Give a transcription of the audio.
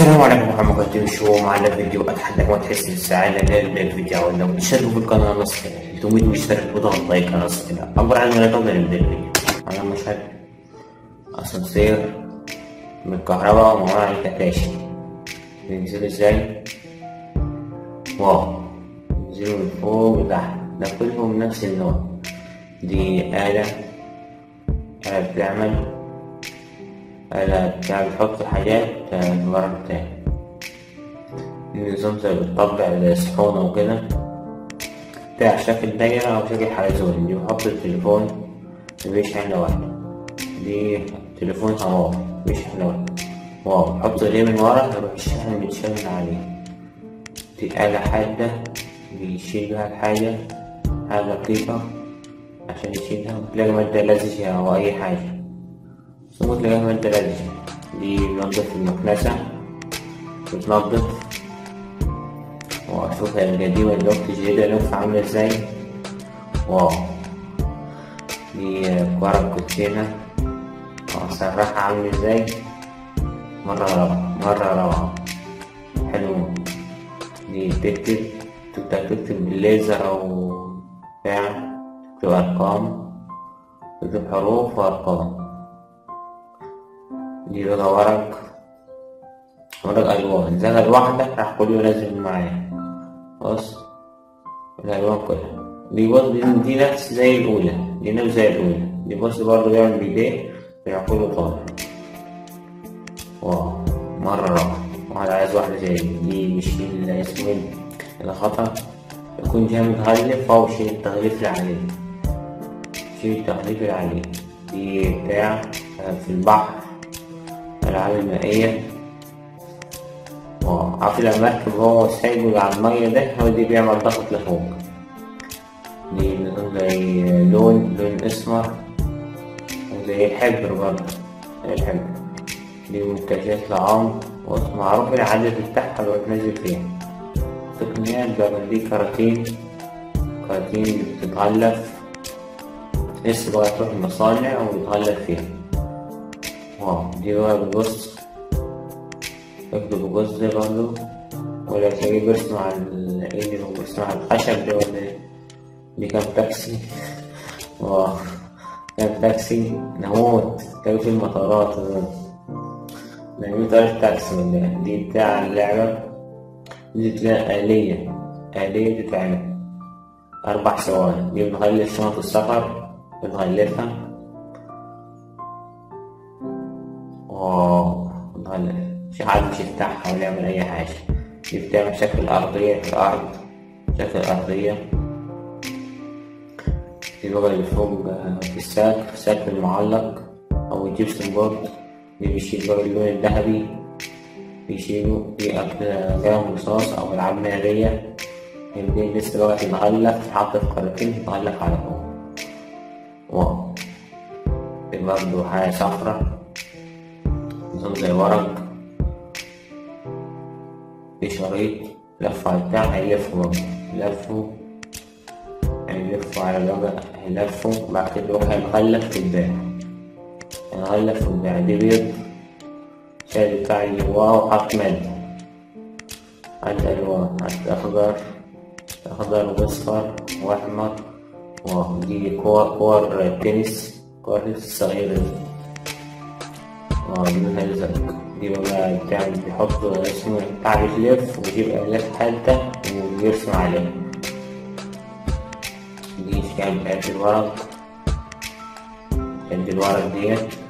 السلام عليكم ورحمة الله وبركاته معنا فيديو أتحداكم تحس بالسعادة لله الفيديو ولا تشتركوا في القناة نص كده 300 مشترك وضغط لايك نص كده أكبر عن ما تقدر نبدأ الفيديو أنا مشهد أسانسير من الكهرباء ومعاه على الكتاشي بينزلوا ازاي واو بينزلوا من فوق لتحت ده كلهم نفس النوع دي آلة آلة بتعمل آلة بتاع بتحط حاجات في الورق بتاعي دي نظام زي بتطبع الصحونة وكده بتاع شكل دايرة أو شكل حلزون دي بحط التليفون مفيش حاجة واحدة دي تليفون هواوي مفيش حاجة واحدة واو بحط ايديه من ورا يروح الشحن بيتشال من عليه دي آلة حادة بيشيل بيها الحاجة حاجة دقيقة عشان يشيلها وتلاقي مادة لزجة أو أي حاجة ثم تلاقيها مادة لزجة دي بنضف المكنسة بتنضف وأشوف الجديدة اللوفت الجديدة لوف عاملة ازاي واو دي ورق كوتشينة وأسرحها عامل ازاي مرة روعة مرة روعة حلو دي تكتب تقدر تكتب بالليزر أو بتاع تكتب أرقام تكتب حروف وأرقام دي بقى ورق ورق ألوان زي الواحدة راح كله ينزل معايا بص الألوان كلها دي بص دي نفس زي الأولى دي نفس زي الأولى دي بص برضه بيعمل بإيديه بيروح كله طالع واو مرة روعة واحد عايز واحدة زي دي دي بيشيل اسمه الخطأ يكون جاي متغلف أو شيل التغليف اللي عليه شيل التغليف اللي عليه دي بتاع في البحر الألعاب المائية واو عارف المركب هو سايبه على المية ده هو دي بيعمل ضغط لفوق دي نظام زي لون لون أسمر زي الحبر برضه زي الحبر دي منتجات لعام ومعروف العدد بتاعها اللي بتنزل فيها تقنيات بقى دي كراتين كراتين بتتغلف لسه بقى تروح المصانع ويتغلف فيها واو دي بقى بتبص اكتب بص ده برضه ولا تلاقيه بيرسم على الايد اللي بيرسم على الخشب ده ولا ايه دي كام تاكسي واو كام تاكسي نموت تلاقي في المطارات نعمل طريقة تاكسي ولا دي بتاع اللعبة دي بتاع آلية آلية بتتعمل أربع ثواني دي بنغلف شنط السفر بنغلفها واو بنغلف مش حد مش يفتحها ولا يعمل أي حاجة دي بتعمل شكل أرضية في الأرض شكل أرضية دي بقى اللي فوق في الساك في الساك المعلق أو الجبسن بورد اللي بيشيل بقى اللون الذهبي بيشيلوا في أقلام رصاص أو ألعاب نارية يمكن لسه بقى تتغلف تتحط في قارتين تتغلف على فوق واو في برضه حاجة صفرا نظام زي ورق في شريط لف على البتاع هيلفوا برضه يلفوا هيلفوا على الوجه هيلفوا بعد كده يروح هيتغلف في الباع هنغلف وبتاع دي بيض شايل بتاع اللي جواه وحط مادة حط ألوان حط أخضر أخضر وأصفر وأحمر ودي كور كور تنس كور تنس صغيرة دي ودي منها الزرق دي بقى بتاع بيحط اسمه بتاع بيلف ويجيب آلات حادة ويرسم عليها دي شكل بتاعت الورق عند الورق ديت